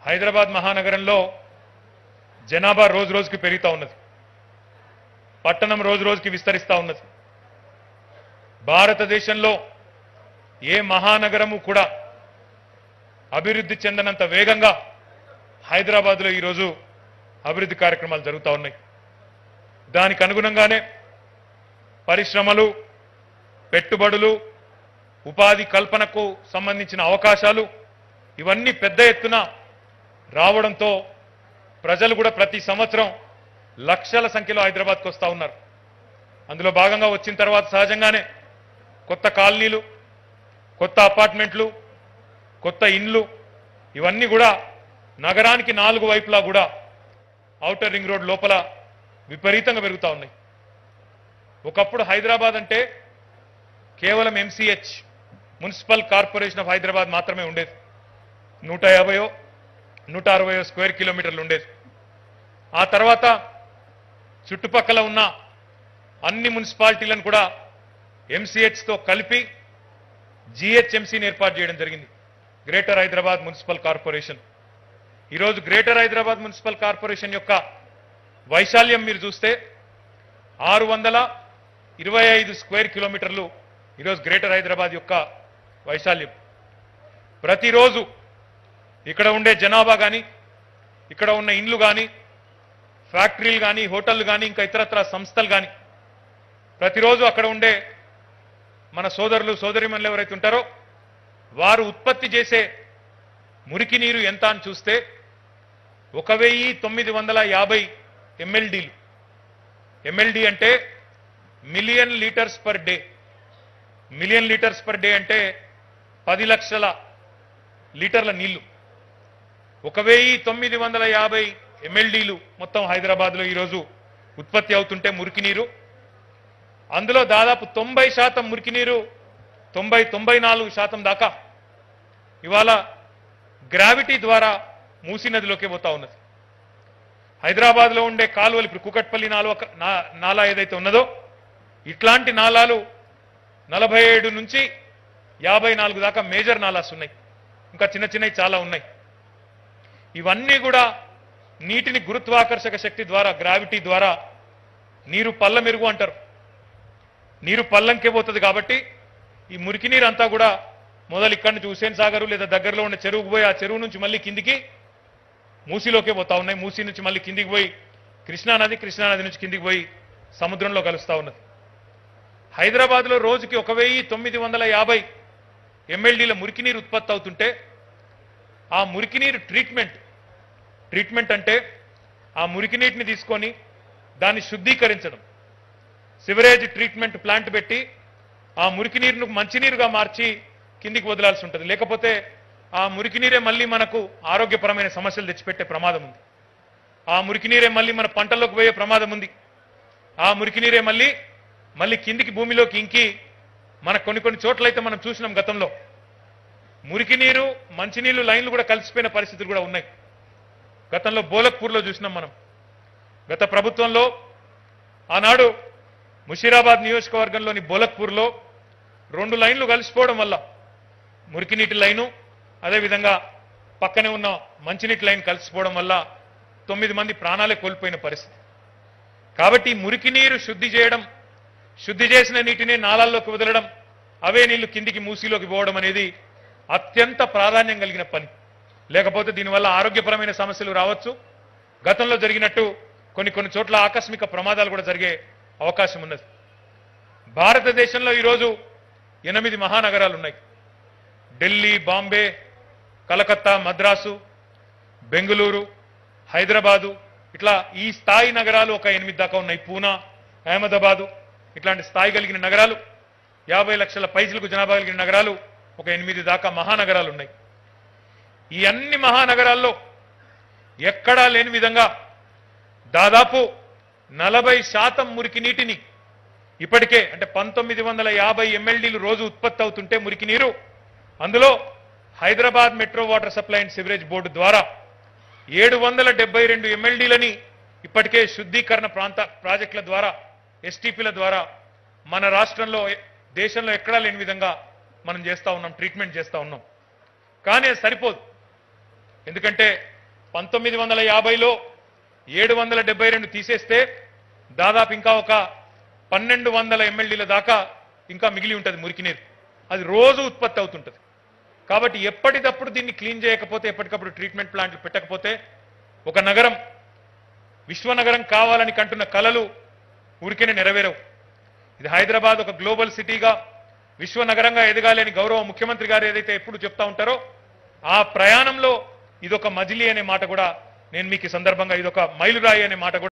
హైదరాబాద్ మహానగరంలో జనాభా రోజు రోజుకి పెరుగుతూ ఉన్నది పట్టణం రోజు రోజుకి విస్తరిస్తూ ఉన్నది భారతదేశంలో ఏ మహానగరము కూడా అభివృద్ధి చెందనంత వేగంగా హైదరాబాద్లో ఈరోజు అభివృద్ధి కార్యక్రమాలు జరుగుతూ ఉన్నాయి దానికి అనుగుణంగానే పరిశ్రమలు పెట్టుబడులు ఉపాధి కల్పనకు సంబంధించిన అవకాశాలు ఇవన్నీ పెద్ద ఎత్తున రావడంతో ప్రజలు కూడా ప్రతి సంవత్సరం లక్షల సంఖ్యలో హైదరాబాద్కు వస్తూ ఉన్నారు అందులో భాగంగా వచ్చిన తర్వాత సహజంగానే కొత్త కాలనీలు కొత్త అపార్ట్మెంట్లు కొత్త ఇండ్లు ఇవన్నీ కూడా నగరానికి నాలుగు వైపులా కూడా ఔటర్ రింగ్ రోడ్ లోపల విపరీతంగా పెరుగుతూ ఉన్నాయి ఒకప్పుడు హైదరాబాద్ అంటే కేవలం MCH municipal corporation of Hyderabad మాత్రమే ఉండేది నూట యాభయో నూట అరవయో స్క్వేర్ కిలోమీటర్లు ఉండేది ఆ తర్వాత చుట్టుపక్కల ఉన్న అన్ని మున్సిపాలిటీలను కూడా ఎంసీహెచ్తో కలిపి జిహెచ్ఎంసీని ఏర్పాటు చేయడం జరిగింది గ్రేటర్ హైదరాబాద్ మున్సిపల్ కార్పొరేషన్ ఈరోజు గ్రేటర్ హైదరాబాద్ మున్సిపల్ కార్పొరేషన్ యొక్క వైశాల్యం మీరు చూస్తే ఆరు వందల ఇరవై ఐదు స్క్వేర్ కిలోమీటర్లు ఈరోజు గ్రేటర్ హైదరాబాద్ యొక్క వైశాల్యం ప్రతిరోజు ఇక్కడ ఉండే జనాభా కానీ ఇక్కడ ఉన్న ఇండ్లు కానీ ఫ్యాక్టరీలు కానీ హోటళ్లు కానీ ఇంకా ఇతరత్ర సంస్థలు కానీ ప్రతిరోజు అక్కడ ఉండే మన సోదరులు సోదరిమణులు ఎవరైతే ఉంటారో వారు ఉత్పత్తి చేసే మురికి నీరు ఎంత అని చూస్తే ఒక వెయ్యి తొమ్మిది వందల యాభై ఎంఎల్డీలు ఎంఎల్డి అంటే million litres per day million litres per day అంటే పది లక్షల లీటర్ల నీళ్లు ఒక వెయ్యి తొమ్మిది వందల యాభై ఎంఎల్డీలు మొత్తం హైదరాబాద్లో ఈరోజు ఉత్పత్తి అవుతుంటే మురికి నీరు అందులో దాదాపు తొంభై శాతం మురికి నీరు తొంభై తొంభై నాలుగు శాతం దాకా ఇవాళ గ్రావిటీ ద్వారా మూసీ నదిలోకి పోతా ఉన్నది హైదరాబాద్లో ఉండే కాలువలు ఇప్పుడు కుకట్పల్లి నాలువ నా- నాలా ఏదైతే ఉన్నదో ఇట్లాంటి నాలాలు నలభై ఏడు నుంచి యాభై నాలుగు దాకా మేజర్ నాలాస్ ఉన్నాయి ఇంకా చిన్న చిన్నవి చాలా ఉన్నాయి ఇవన్నీ కూడా నీటిని గురుత్వాకర్షక శక్తి ద్వారా గ్రావిటీ ద్వారా నీరు పల్ల మెరుగు అంటారు నీరు పల్లంకే పోతుంది కాబట్టి ఈ మురికి నీరు అంతా కూడా మొదలు ఇక్కడి నుంచి హుసేన్ సాగర్ లేదా దగ్గరలో ఉన్న చెరువుకు పోయి ఆ చెరువు నుంచి మళ్ళీ కిందికి మూసీలోకే పోతా ఉన్నాయి మూసీ నుంచి మళ్ళీ కిందికి పోయి కృష్ణానది కృష్ణానది నుంచి కిందికి పోయి సముద్రంలో కలుస్తా ఉన్నది హైదరాబాద్లో రోజుకి ఒక వెయ్యి తొమ్మిది వందల యాభై ఎంఎల్డీల మురికి నీరు ఉత్పత్తి అవుతుంటే ఆ మురికి నీరు ట్రీట్మెంట్ ట్రీట్మెంట్ అంటే ఆ మురికి నీటిని తీసుకొని దాన్ని శుద్ధీకరించడం సివరేజ్ ట్రీట్మెంట్ ప్లాంట్ పెట్టి ఆ మురికి నీరును మంచినీరుగా మార్చి కిందికి వదలాల్సి ఉంటుంది లేకపోతే ఆ మురికి నీరే మళ్ళీ మనకు ఆరోగ్యపరమైన సమస్యలు తెచ్చిపెట్టే ప్రమాదం ఉంది ఆ మురికి నీరే మళ్ళీ మన పంటల్లోకి పోయే ప్రమాదం ఉంది ఆ మురికి నీరే మళ్ళీ మళ్ళీ కిందికి భూమిలోకి ఇంకి మన కొన్ని కొన్ని చోట్లయితే మనం చూసినాం గతంలో మురికి నీరు మంచినీళ్లు లైన్లు కూడా కలిసిపోయిన పరిస్థితులు కూడా ఉన్నాయి గతంలో బోలక్పూర్లో చూసినాం మనం గత ప్రభుత్వంలో ఆనాడు ముషీరాబాద్ నియోజకవర్గంలోని బోలక్పూర్లో రెండు లైన్లు కలిసిపోవడం వల్ల మురికినీటి లైను అదేవిధంగా పక్కనే ఉన్న మంచినీటి లైన్ కలిసిపోవడం వల్ల తొమ్మిది మంది ప్రాణాలే కోల్పోయిన పరిస్థితి కాబట్టి ఈ మురికి నీరు శుద్ధి చేయడం శుద్ధి చేసిన నీటిని నాళాల్లోకి వదలడం అవే నీళ్లు కిందికి మూసీలోకి పోవడం అనేది అత్యంత ప్రాధాన్యం కలిగిన పని లేకపోతే దీనివల్ల ఆరోగ్యపరమైన సమస్యలు రావచ్చు గతంలో జరిగినట్టు కొన్ని కొన్ని చోట్ల ఆకస్మిక ప్రమాదాలు కూడా జరిగే అవకాశం ఉన్నది భారతదేశంలో ఈరోజు ఎనిమిది మహానగరాలు ఉన్నాయి ఢిల్లీ బాంబే కలకత్తా మద్రాసు బెంగళూరు హైదరాబాదు ఇట్లా ఈ స్థాయి నగరాలు ఒక ఎనిమిది దాకా ఉన్నాయి పూనా అహ్మదాబాదు ఇట్లాంటి స్థాయి కలిగిన నగరాలు యాభై లక్షల పైసలకు జనాభా కలిగిన నగరాలు ఒక ఎనిమిది దాకా మహానగరాలు ఉన్నాయి ఈ అన్ని మహానగరాల్లో ఎక్కడా లేని విధంగా దాదాపు నలభై శాతం మురికి నీటిని ఇప్పటికే అంటే పంతొమ్మిది వందల యాభై ఎంఎల్డీలు రోజు ఉత్పత్తి అవుతుంటే మురికి నీరు అందులో Hyderabad metro water supply and sewerage board ద్వారా ఏడు వందల డెబ్బై రెండు ఎంఎల్డీలని ఇప్పటికే శుద్ధీకరణ ప్రాంత ప్రాజెక్టుల ద్వారా ఎస్టీపీల ద్వారా మన రాష్ట్రంలో దేశంలో ఎక్కడా లేని విధంగా మనం చేస్తా ఉన్నాం ట్రీట్మెంట్ చేస్తా ఉన్నాం కానీ అది సరిపోదు ఎందుకంటే పంతొమ్మిది వందల యాభైలో ఏడు వందల డెబ్బై రెండు తీసేస్తే దాదాపు ఇంకా ఒక పన్నెండు వందల ఎమ్మెల్యేల దాకా ఇంకా మిగిలి ఉంటుంది మురికి నీరు అది రోజు ఉత్పత్తి అవుతుంటుంది కాబట్టి ఎప్పటికప్పుడు దీన్ని క్లీన్ చేయకపోతే ఎప్పటికప్పుడు ట్రీట్మెంట్ ప్లాంట్లు పెట్టకపోతే ఒక నగరం విశ్వనగరం కావాలని కంటున్న కలలు ఊరికేనే నెరవేరవు ఇది హైదరాబాద్ ఒక గ్లోబల్ సిటీగా విశ్వనగరంగా ఎదగాలి అని గౌరవ ముఖ్యమంత్రి గారు ఏదైతే ఎప్పుడు చెప్తా ఉంటారో ఆ ప్రయాణంలో ఇదొక మజిలీ అనే మాట కూడా నేను మీకు ఈ సందర్భంగా ఇదొక మైలురాయి అనే మాట కూడా